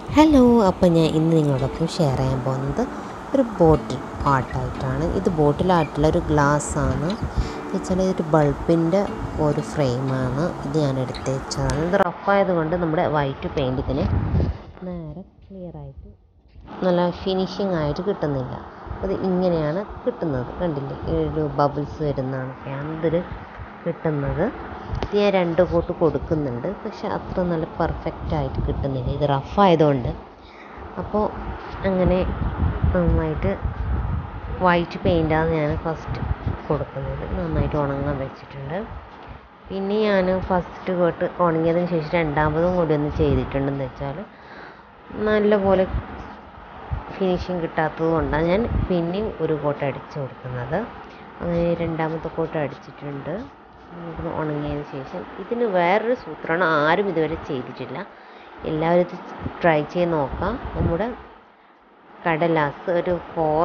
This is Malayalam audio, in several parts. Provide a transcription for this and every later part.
ഹലോ അപ്പോൾ ഞാൻ ഇന്ന് നിങ്ങളോടൊപ്പം ഷെയർ ചെയ്യാൻ പോകുന്നത് ഒരു ബോട്ടിൽ ആർട്ടായിട്ടാണ് ഇത് ബോട്ടിൽ ആർട്ടുള്ള ഒരു ഗ്ലാസ് ആണ് വെച്ചാൽ ഇതൊരു ബൾബിൻ്റെ ഒരു ഫ്രെയിമാണ് ഇത് ഞാൻ എടുത്ത് വെച്ചതാണ് ഇത് റഫായതുകൊണ്ട് നമ്മുടെ വൈറ്റ് പെയിൻറ്റ് ഇതിന് നേരെ ക്ലിയർ ആയിട്ട് നല്ല ഫിനിഷിംഗ് ആയിട്ട് കിട്ടുന്നില്ല അത് ഇങ്ങനെയാണ് കിട്ടുന്നത് കണ്ടില്ലേ ഈ ഒരു ബബിൾസ് വരുന്നതാണ് ഇതിൽ കിട്ടുന്നത് ഇത് ഞാൻ രണ്ട് കോട്ട് കൊടുക്കുന്നുണ്ട് പക്ഷെ അത്ര നല്ല പെർഫെക്റ്റ് ആയിട്ട് കിട്ടുന്നില്ല ഇത് റഫ് ആയതുകൊണ്ട് അപ്പോൾ അങ്ങനെ നന്നായിട്ട് വൈറ്റ് പെയിൻ്റാണ് ഞാൻ ഫസ്റ്റ് കൊടുക്കുന്നത് നന്നായിട്ട് ഉണങ്ങാൻ വെച്ചിട്ടുണ്ട് പിന്നെ ഞാൻ ഫസ്റ്റ് കോട്ട് ഉണങ്ങിയതിന് ശേഷം രണ്ടാമതും കൂടി ഒന്ന് ചെയ്തിട്ടുണ്ടെന്ന് വെച്ചാൽ നല്ലപോലെ ഫിനിഷിങ് കിട്ടാത്തത് കൊണ്ടാണ് ഞാൻ പിന്നെയും ഒരു കോട്ട് അടിച്ചു കൊടുക്കുന്നത് അങ്ങനെ രണ്ടാമത്തെ കോട്ട് അടിച്ചിട്ടുണ്ട് ഇത് ഉണങ്ങിയതിന് ശേഷം ഇതിന് വേറൊരു സൂത്രമാണ് ആരും ഇതുവരെ ചെയ്തിട്ടില്ല എല്ലാവരും ഇത് ട്രൈ ചെയ്ത് നോക്കാം നമ്മുടെ കടലാസ് ഒരു ഫോർ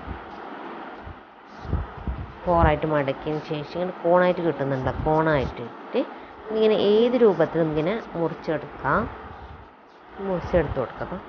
ഫോറായിട്ട് മടക്കിയതിന് ശേഷം ഇങ്ങനെ കോണായിട്ട് കിട്ടുന്നുണ്ട് കോണായിട്ടിട്ട് ഇങ്ങനെ ഏത് രൂപത്തിൽ നമുക്കിങ്ങനെ മുറിച്ചെടുക്കാം മുറിച്ചെടുത്ത് കൊടുക്കാം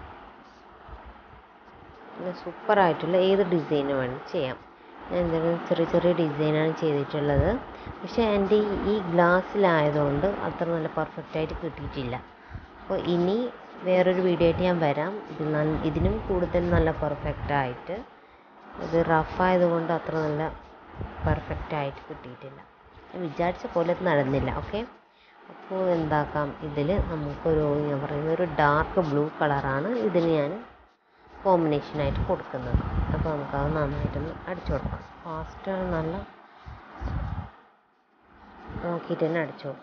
ഇത് സൂപ്പറായിട്ടുള്ള ഏത് ഡിസൈനും വേണം ചെയ്യാം ഞാൻ എന്തെങ്കിലും ചെറിയ ചെറിയ ഡിസൈനാണ് ചെയ്തിട്ടുള്ളത് പക്ഷേ എൻ്റെ ഈ ഗ്ലാസ്സിലായതുകൊണ്ട് അത്ര നല്ല പെർഫെക്റ്റ് ആയിട്ട് കിട്ടിയിട്ടില്ല അപ്പോൾ ഇനി വേറൊരു വീഡിയോ ആയിട്ട് ഞാൻ വരാം ഇത് നല്ല ഇതിനും കൂടുതൽ നല്ല പെർഫെക്റ്റ് ആയിട്ട് ഇത് റഫായതുകൊണ്ട് അത്ര നല്ല പെർഫെക്റ്റ് ആയിട്ട് കിട്ടിയിട്ടില്ല ഞാൻ വിചാരിച്ച പോലെ അത് നടന്നില്ല ഓക്കെ അപ്പോൾ എന്താക്കാം ഇതിൽ നമുക്കൊരു ഞാൻ പറയുന്നത് ഒരു ഡാർക്ക് ബ്ലൂ കളറാണ് ഇതിന് ഞാൻ കോമ്പിനേഷനായിട്ട് കൊടുക്കുന്നത് അപ്പോൾ നമുക്കത് നന്നായിട്ടൊന്ന് അടിച്ചു കൊടുക്കാം ഫാസ്റ്റ് നല്ല നോക്കിയിട്ട് തന്നെ അടിച്ചു കൊടുക്കാം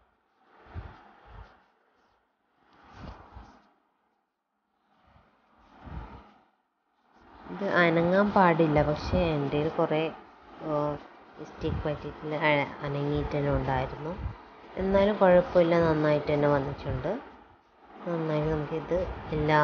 ഇത് അനങ്ങാൻ പാടില്ല പക്ഷേ എൻ്റെ കുറേ മിസ്റ്റേക്ക് പറ്റിയിട്ടില്ല അനങ്ങിയിട്ട് തന്നെ ഉണ്ടായിരുന്നു എന്നാലും കുഴപ്പമില്ല നന്നായിട്ട് തന്നെ വന്നിട്ടുണ്ട് നന്നായിട്ട് നമുക്കിത് എല്ലാ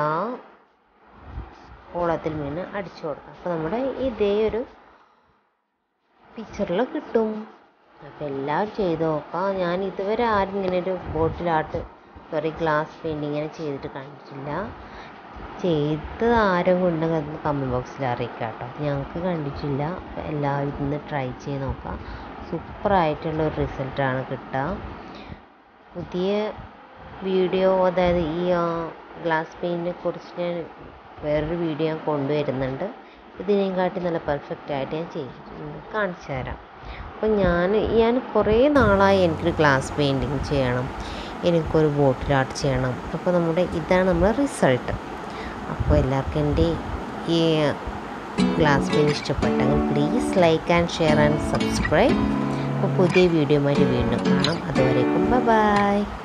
ഓളത്തിൽ മീൻ അടിച്ചു കൊടുക്കാം അപ്പോൾ നമ്മുടെ ഇതേ ഒരു പിക്ചറിൽ കിട്ടും അപ്പോൾ എല്ലാവരും ചെയ്ത് നോക്കാം ഞാൻ ഇതുവരെ ആരും ഇങ്ങനെ ഒരു ബോട്ടിലാട്ട് സോറി ഗ്ലാസ് പെയിൻറ്റിങ് ഇങ്ങനെ ചെയ്തിട്ട് കണ്ടിട്ടില്ല ചെയ്ത് ആരും ഉണ്ടെങ്കിൽ അതൊന്ന് കമൻറ്റ് ബോക്സിൽ അറിയിക്കാം കേട്ടോ ഞങ്ങൾക്ക് കണ്ടിട്ടില്ല അപ്പോൾ എല്ലാവരും ഇന്ന് ട്രൈ ചെയ്ത് നോക്കാം സൂപ്പറായിട്ടുള്ള ഒരു റിസൾട്ടാണ് കിട്ടുക പുതിയ വീഡിയോ അതായത് ഈ ഗ്ലാസ് പെയിൻറ്റിനെ കുറിച്ച് ഞാൻ വേറൊരു വീഡിയോ ഞാൻ കൊണ്ടുവരുന്നുണ്ട് ഇതിനെക്കാട്ടി നല്ല പെർഫെക്റ്റ് ആയിട്ട് ഞാൻ ചെയ്തിട്ടുണ്ട് കാണിച്ചു തരാം അപ്പോൾ ഞാൻ ഞാൻ കുറേ നാളായി എനിക്കൊരു ഗ്ലാസ് പെയിൻറ്റിങ് ചെയ്യണം എനിക്കൊരു ബോട്ടിൽ ആർട്ട് ചെയ്യണം അപ്പോൾ നമ്മുടെ ഇതാണ് നമ്മുടെ റിസൾട്ട് അപ്പോൾ എല്ലാവർക്കും എൻ്റെ ഈ ഗ്ലാസ് പെയിൻറ്റ് ഇഷ്ടപ്പെട്ടെങ്കിൽ please like and share and subscribe അപ്പോൾ പുതിയ വീഡിയോയുമായിട്ട് വീണ്ടും കാണാം അതുവരേക്കും ബൈ